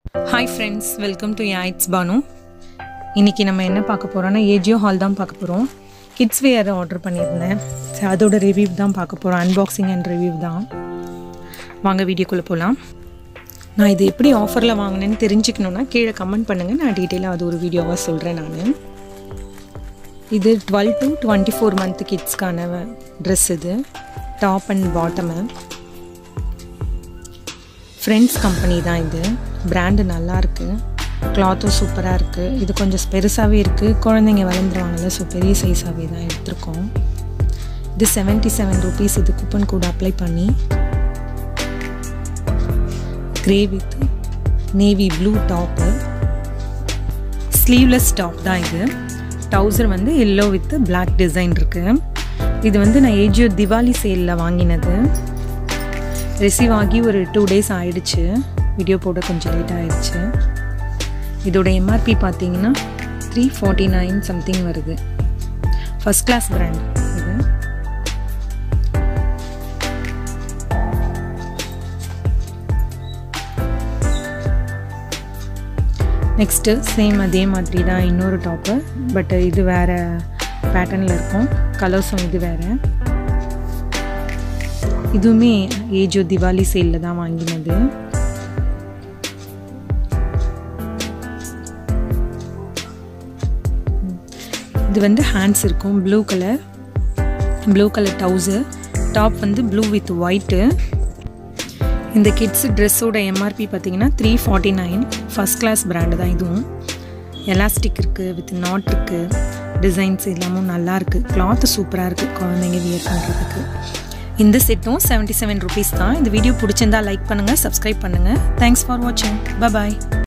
hi friends welcome to யாய்ட்ஸ் பானு இன்றைக்கி நம்ம என்ன பார்க்க போகிறோம்னா ஏஜியோ ஹால் தான் பார்க்க போகிறோம் கிட்ஸ் வேர் ஆர்டர் பண்ணியிருந்தேன் சரி அதோட ரிவ்யூ தான் பார்க்க போகிறோம் அன்பாக்சிங் அண்ட் ரிவ்யூ தான் வாங்க வீடியோக்குள்ளே போகலாம் நான் இது எப்படி ஆஃபரில் வாங்கினேன்னு தெரிஞ்சுக்கணுன்னா கீழே கமெண்ட் பண்ணுங்கள் நான் டீட்டெயிலாக அது ஒரு வீடியோவாக சொல்கிறேன் நான் இது twelve to twenty four month கிட்ஸ்க்கான ட்ரெஸ் இது top and bottom friends company தான் இது பிராண்டு நல்லா இருக்குது கிளாத்தும் சூப்பராக இருக்குது இது கொஞ்சம் பெருசாகவே இருக்குது குழந்தைங்க வளர்ந்துருவாங்கல்ல ஸோ பெரிய சைஸாகவே தான் எடுத்திருக்கோம் இது செவன்ட்டி செவன் ருபீஸ் இது கூப்பன் கோட் அப்ளை பண்ணி grey with navy blue top sleeveless top தான் இது டவுசர் வந்து எல்லோ வித் பிளாக் டிசைன் இருக்குது இது வந்து நான் ஏஜியோ திவாலி சேலில் வாங்கினது ரிசீவ் ஆகி ஒரு டூ டேஸ் ஆயிடுச்சு வீடியோ போட கொஞ்சம் லேட் ஆயிடுச்சு இதோட எம்ஆர்பி பார்த்தீங்கன்னா த்ரீ ஃபார்ட்டி நைன் சம்திங் வருது ஃபஸ்ட் கிளாஸ் பிராண்ட் இது நெக்ஸ்ட்டு சேம் அதே மாதிரி தான் இன்னொரு டாப்பு பட் இது வேறு பேட்டர்னில் இருக்கும் கலர்ஸும் இது வேறு இதுவுமே ஏஜோ திவாலி சேலில் தான் வாங்கினது இது வந்து ஹேண்ட்ஸ் இருக்கும் ப்ளூ கலர் ப்ளூ கலர் டவுசர் டாப் வந்து ப்ளூ வித் ஒயிட்டு இந்த கிட்ஸ் ட்ரெஸ்ஸோட எம்ஆர்பி பார்த்தீங்கன்னா three forty nine first class brand தான் இதுவும் எலாஸ்டிக் இருக்குது வித் நாட் இருக்குது டிசைன்ஸ் எல்லாமும் நல்லா இருக்குது கிளாத்து சூப்பராக இருக்குது குழந்தைங்க வியர் பண்ணுறதுக்கு இந்த செட்டும் செவன்ட்டி செவன் ருபீஸ் தான் இந்த வீடியோ பிடிச்சிருந்தா லைக் பண்ணுங்கள் சப்ஸ்கிரைப் பண்ணுங்கள் தேங்க்ஸ் ஃபார் வாட்சிங் பாய்